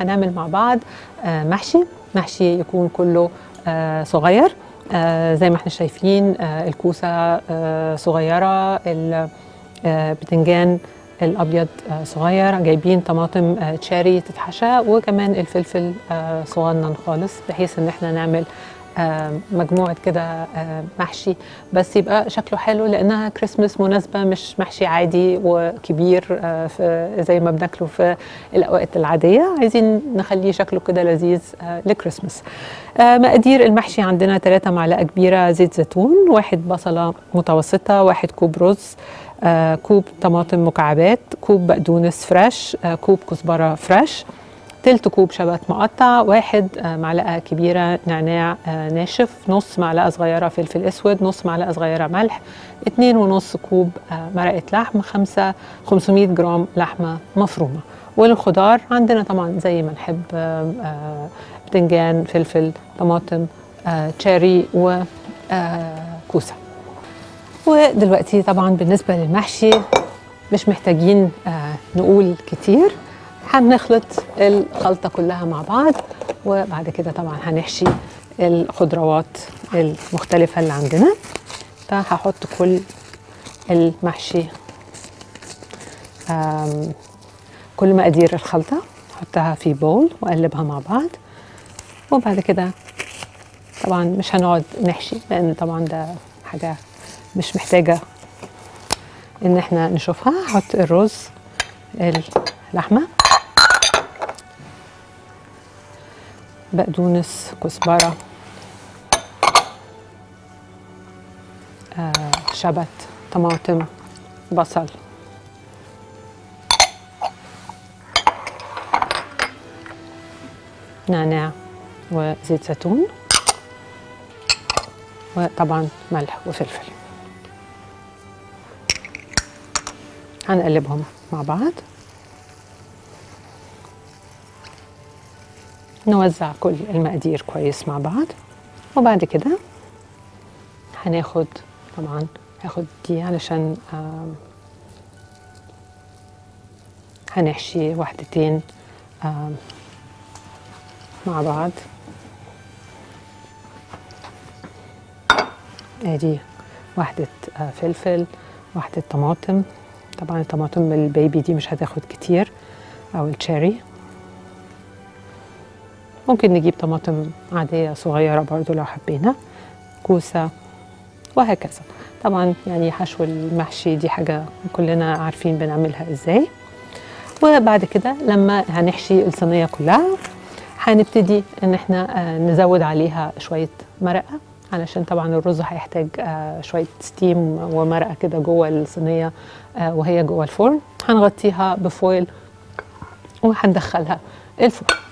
هنعمل مع بعض آه، محشي محشي يكون كله آه، صغير آه، زي ما احنا شايفين آه، الكوسه آه، صغيره البتنجان الابيض آه، صغير جايبين طماطم آه، تشاري تتحشى وكمان الفلفل آه، صغنن خالص بحيث ان احنا نعمل آه، مجموعه كده آه، محشي بس يبقى شكله حلو لانها كريسماس مناسبه مش محشي عادي وكبير آه، في زي ما بناكله في الاوقات العاديه عايزين نخليه شكله كده لذيذ آه، لكريسماس آه، مقادير المحشي عندنا 3 معلقه كبيره زيت زيتون واحد بصله متوسطه واحد كوب رز آه، كوب طماطم مكعبات كوب بقدونس فريش آه، كوب كزبره فريش تلت كوب شبت مقطع واحد آه، معلقة كبيرة نعناع آه، ناشف نص معلقة صغيرة فلفل أسود نص معلقة صغيرة ملح اتنين ونص كوب آه، مرقة لحم خمسة 500 جرام لحمة مفرومة والخضار عندنا طبعا زي ما نحب آه، آه، بتنجان فلفل طماطم آه، تشاري وكوسة ودلوقتي طبعا بالنسبة للمحشي مش محتاجين آه، نقول كتير هنخلط الخلطة كلها مع بعض وبعد كده طبعا هنحشي الخضروات المختلفة اللي عندنا فهحط كل المحشي آم، كل مقادير الخلطة احطها في بول واقلبها مع بعض وبعد كده طبعا مش هنقعد نحشي لان طبعا ده حاجة مش محتاجة ان احنا نشوفها هحط الرز اللحمة بقدونس كزبرة آه شبت طماطم بصل نعناع وزيت زيتون وطبعا ملح وفلفل هنقلبهم مع بعض نوزع كل المقادير كويس مع بعض وبعد كده هناخد طبعا هاخد دي علشان آم، هنحشي واحدتين آم، مع بعض ادي واحدة آه، فلفل واحدة طماطم طبعا الطماطم البيبي دي مش هتاخد كتير او التشيري ممكن نجيب طماطم عادية صغيرة برضو لو حبينا كوسة وهكذا طبعا يعني حشو المحشي دي حاجة كلنا عارفين بنعملها ازاي وبعد كده لما هنحشي الصينية كلها هنبتدي ان احنا آه، نزود عليها شوية مرقة علشان طبعا الرز هيحتاج آه، شوية ستيم ومرقة كده جوه الصينية آه، وهي جوه الفرن هنغطيها بفويل وهندخلها الفرن